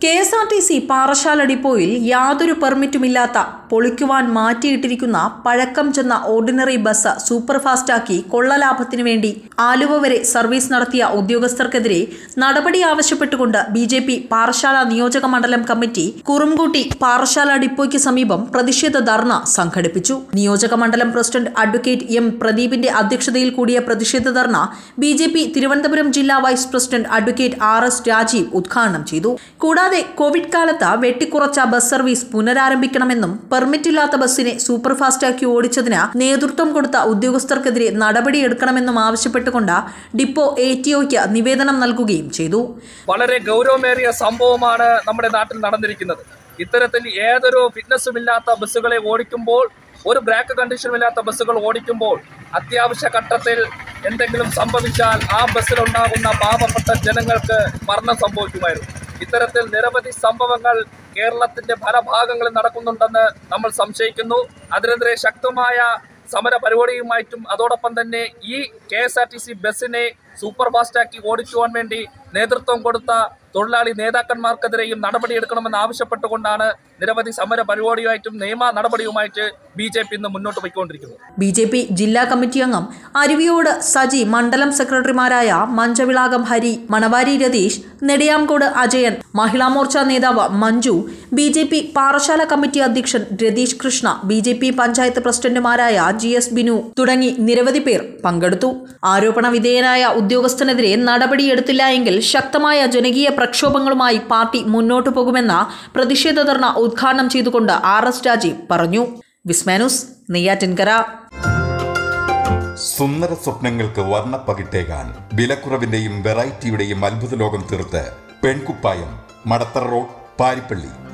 K S R T C Parassala ഡിപ്പോയിൽ യാതൊരു പെർമിറ്റുമില്ലാത്ത പൊളിക്കുവാൻ മാറ്റിയിട്ടിരിക്കുന്ന പഴക്കം ചെന്ന ഓർഡിനറി ബസ് സൂപ്പർഫാസ്റ്റാക്കി കൊള്ളലാഭത്തിനു വേണ്ടി ആലുവ വരെ സർവീസ് നടത്തിയ ഉദ്യോഗസ്ഥർക്കെതിരെ നടപടി ആവശ്യപ്പെട്ടുകൊണ്ട് ബി ജെ പി പാറശാല നിയോജക മണ്ഡലം കമ്മിറ്റി കുറുംകൂട്ടി പാറശാല ഡിപ്പോയ്ക്ക് സമീപം പ്രതിഷേധ ധർണ സംഘടിപ്പിച്ചു നിയോജക മണ്ഡലം പ്രസിഡന്റ് അഡ്വക്കേറ്റ് എം പ്രദീപിന്റെ അധ്യക്ഷതയിൽ കൂടിയ പ്രതിഷേധ ധർണ ബി ജെ പി തിരുവനന്തപുരം ജില്ലാ vice president advocate R S Rajeev ഉദ്ഘാടനം ചെയ്തു കൂടാതെ കോവിഡ് കാലത്ത് വെട്ടിക്കുറച്ച ബസ് സർവീസ് പുനരാരംഭിക്കണമെന്നും പെർമിറ്റില്ലാത്ത ബസ്സിനെ സൂപ്പർഫാസ്റ്റാക്കി ഓടിച്ചതിന് നേതൃത്വം കൊടുത്ത ഉദ്യോഗസ്ഥർക്കെതിരെ നടപടിയെടുക്കണമെന്നും ആവശ്യപ്പെട്ടുകൊണ്ട് ഡിപ്പോ എ ടി ഒയ്ക്ക് നിവേദനം നൽകുകയും ചെയ്തു വളരെ ഗൗരവമേറിയ സംഭവമാണ് നമ്മുടെ നാട്ടിൽ നടന്നിരിക്കുന്നത് ഇത്തരത്തിൽ ഏതൊരു ഫിറ്റ്നസ്സും ഇല്ലാത്ത ബസ്സുകളെ ഓടിക്കുമ്പോൾ ഒരു ബ്രേക്ക് കണ്ടീഷനും ഇല്ലാത്ത ബസ്സുകൾ ഓടിക്കുമ്പോൾ അത്യാവശ്യ ഘട്ടത്തിൽ എന്തെങ്കിലും സംഭവിച്ചാൽ ആ ബസ്സിലുണ്ടാകുന്ന പാവപ്പെട്ട ജനങ്ങൾക്ക് മരണം സംഭവിക്കുമായിരുന്നു ഇത്തരത്തിൽ നിരവധി സംഭവങ്ങൾ കേരളത്തിന്റെ പല ഭാഗങ്ങളിൽ നടക്കുന്നുണ്ടെന്ന് നമ്മൾ സംശയിക്കുന്നു അതിനെതിരെ ശക്തമായ സമര പരിപാടിയുമായിട്ടും അതോടൊപ്പം തന്നെ ഈ K S R T C ബസ്സിനെ സൂപ്പർ ഫാസ്റ്റാക്കി ഓടിക്കുവാൻ വേണ്ടി നേതൃത്വം കൊടുത്ത തൊഴിലാളി നേതാക്കന്മാർക്കെതിരെയും നടപടിയെടുക്കണമെന്ന് ആവശ്യപ്പെട്ടുകൊണ്ടാണ് നിരവധി സമര പരിപാടിയുമായിട്ടും നിയമ നടപടിയുമായിട്ട് ബി ജെ പി ഇന്ന് മുന്നോട്ട് പോയിക്കൊണ്ടിരിക്കുന്നത് ബി ജെ പി ജില്ലാ കമ്മിറ്റി അംഗം അരുവിയോട് സജി മണ്ഡലം സെക്രട്ടറിമാരായ മഞ്ചവിളാകം ഹരി മണവാരി രതീഷ് നെടിയാംകോട് അജയൻ മഹിളാ മോർച്ച നേതാവ് Manju B J P Parassala committee അധ്യക്ഷൻ Ratheesh Krishna B J P panchayat പ്രസിഡന്റുമാരായ ജി എസ് ബിനു തുടങ്ങി നിരവധി പേർ പങ്കെടുത്തു ആരോപണ വിധേയനായ ഉദ്യോഗസ്ഥനെതിരെ നടപടിയെടുത്തില്ല എങ്കിൽ ശക്തമായ ജനകീയ പ്രക്ഷോഭങ്ങളുമായി പാർട്ടി മുന്നോട്ടു പോകുമെന്ന പ്രതിഷേധ ധർണ ഉദ്ഘാടനം ചെയ്തുകൊണ്ട് ആർ എസ് രാജീവ് പറഞ്ഞു വിസ്മാനുസ് നെയ്യാറ്റിൻകര സുന്ദര സ്വപ്നങ്ങൾക്ക് വർണ്ണപ്പകിട്ടേകാൻ വിലക്കുറവിന്റെയും വെറൈറ്റിയുടെയും അത്ഭുത ലോകം തീർത്ത് പെൺകുപ്പായം മടത്തറ റോഡ് പാരിപ്പള്ളി